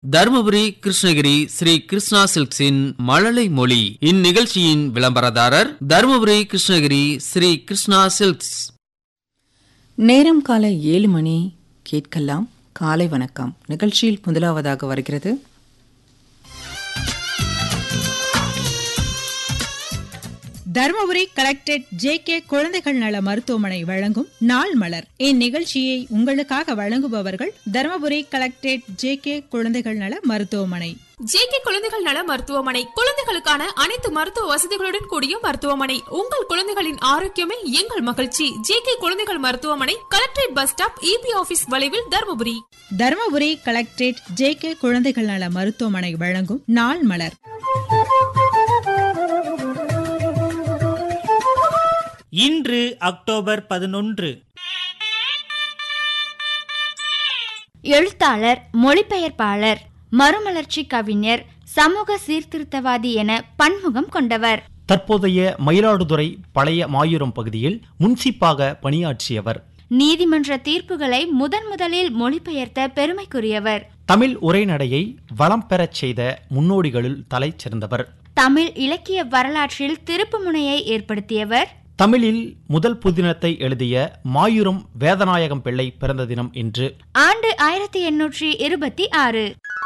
தருமபுரி கிருஷ்ணகிரி ஸ்ரீ கிருஷ்ணா சில்க்ஸின் மழலை மொழி இந்நிகழ்ச்சியின் விளம்பரதாரர் தருமபுரி கிருஷ்ணகிரி ஸ்ரீ கிருஷ்ணா சில்க்ஸ் நேரம் காலை ஏழு மணி கேட்கலாம் காலை வணக்கம் நிகழ்ச்சியில் முதலாவதாக வருகிறது தருமபுரி கலெக்டரேட் ஜே கே குழந்தைகள் நல மருத்துவமனை வழங்கும் நாள் மலர் இந்நிகழ்ச்சியை உங்களுக்காக வழங்குபவர்கள் தருமபுரி கலெக்டரேட் ஜே கே குழந்தைகள் நல மருத்துவமனை ஜேகே குழந்தைகள் நல மருத்துவமனை குழந்தைகளுக்கான அனைத்து மருத்துவ வசதிகளுடன் கூடிய மருத்துவமனை உங்கள் குழந்தைகளின் ஆரோக்கியமே எங்கள் மகிழ்ச்சி ஜேகே குழந்தைகள் மருத்துவமனை collectorate bus stop E B வளைவில் Dharmapuri Dharmapuri collectorate J K குழந்தைகள் நல மருத்துவமனை வழங்கும் நாள் மலர் இன்று அக்டோபர் பதினொன்று எழுத்தாளர் மொழிபெயர்ப்பாளர் மறுமலர்ச்சி கவிஞர் சமூக சீர்திருத்தவாதி என பன்முகம் கொண்டவர் தற்போதைய மயிலாடுதுறை பழைய மாயூரம் பகுதியில் முன்சிப்பாக பணியாற்றியவர் நீதிமன்ற தீர்ப்புகளை முதன் முதலில் மொழிபெயர்த்த பெருமைக்குரியவர் தமிழ் உரைநடையை வளம் பெறச் செய்த முன்னோடிகளுள் தலை சிறந்தவர் தமிழ் இலக்கிய வரலாற்றில் திருப்புமுனையை ஏற்படுத்தியவர் தமிழில் முதல் புதினத்தை எழுதிய மாயூரம் வேதநாயகம் பிள்ளை பிறந்த தினம் இன்று ஆண்டு ஆயிரத்தி எண்ணூற்றி இருபத்தி ஆறு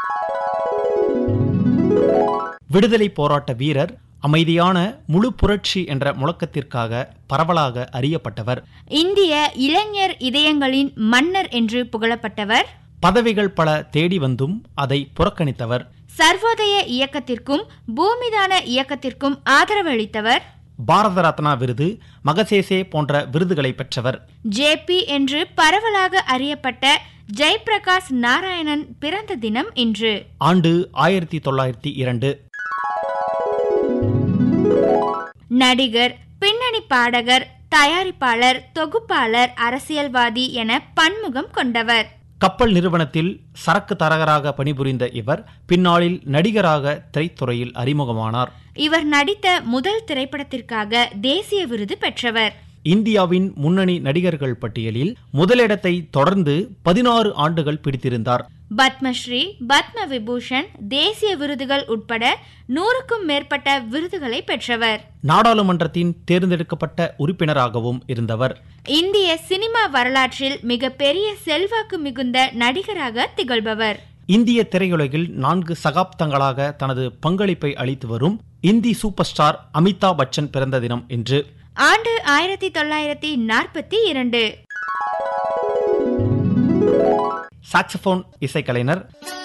விடுதலை போராட்ட வீரர் அமைதியான முழு புரட்சி என்ற முழக்கத்திற்காக பரவலாக அறியப்பட்டவர் இந்திய இளைஞர் இதயங்களின் மன்னர் என்று புகழப்பட்டவர் பதவிகள் பல தேடி வந்தும் அதை புறக்கணித்தவர் சர்வோதய இயக்கத்திற்கும் பூமிதான இயக்கத்திற்கும் ஆதரவு அளித்தவர் பாரத ரத்னா விருது மகசேசே போன்ற விருதுகளை பெற்றவர் ஜேபி என்று பரவலாக அறியப்பட்ட ஜெயபிரகாஷ் நாராயணன் பிறந்த தினம் இன்று ஆண்டு ஆயிரத்தி தொள்ளாயிரத்தி இரண்டு நடிகர் பின்னணி பாடகர் தயாரிப்பாளர் தொகுப்பாளர் அரசியல்வாதி என பன்முகம் கொண்டவர் கப்பல் நிறுவனத்தில் சரக்கு தரகராக பணிபுரிந்த இவர் பின்னாளில் நடிகராக திரைத்துறையில் அறிமுகமானார் இவர் நடித்த முதல் திரைப்படத்திற்காக தேசிய விருது பெற்றவர் இந்தியாவின் முன்னணி நடிகர்கள் பட்டியலில் முதலிடத்தை தொடர்ந்து பதினாறு ஆண்டுகள் பிடித்திருந்தார் பத்மஸ்ரீ பத்ம விபூஷன் தேசிய விருதுகள் உட்பட நூறுக்கும் மேற்பட்ட விருதுகளை பெற்றவர் நாடாளுமன்றத்தின் தேர்ந்தெடுக்கப்பட்ட உறுப்பினராகவும் இருந்தவர் இந்திய சினிமா வரலாற்றில் மிகப்பெரிய செல்வாக்கு மிகுந்த நடிகராக திகழ்பவர் இந்திய திரையுலகில் நான்கு சகாப்தங்களாக தனது பங்களிப்பை அளித்து வரும் இந்தி சூப்பர் ஸ்டார் அமிதாப் பச்சன் பிறந்த தினம் இன்று ஆண்டு ஆயிரத்தி தொள்ளாயிரத்தி நாற்பத்தி இரண்டு சாக்ஸபோன் இசைக்கலைஞர்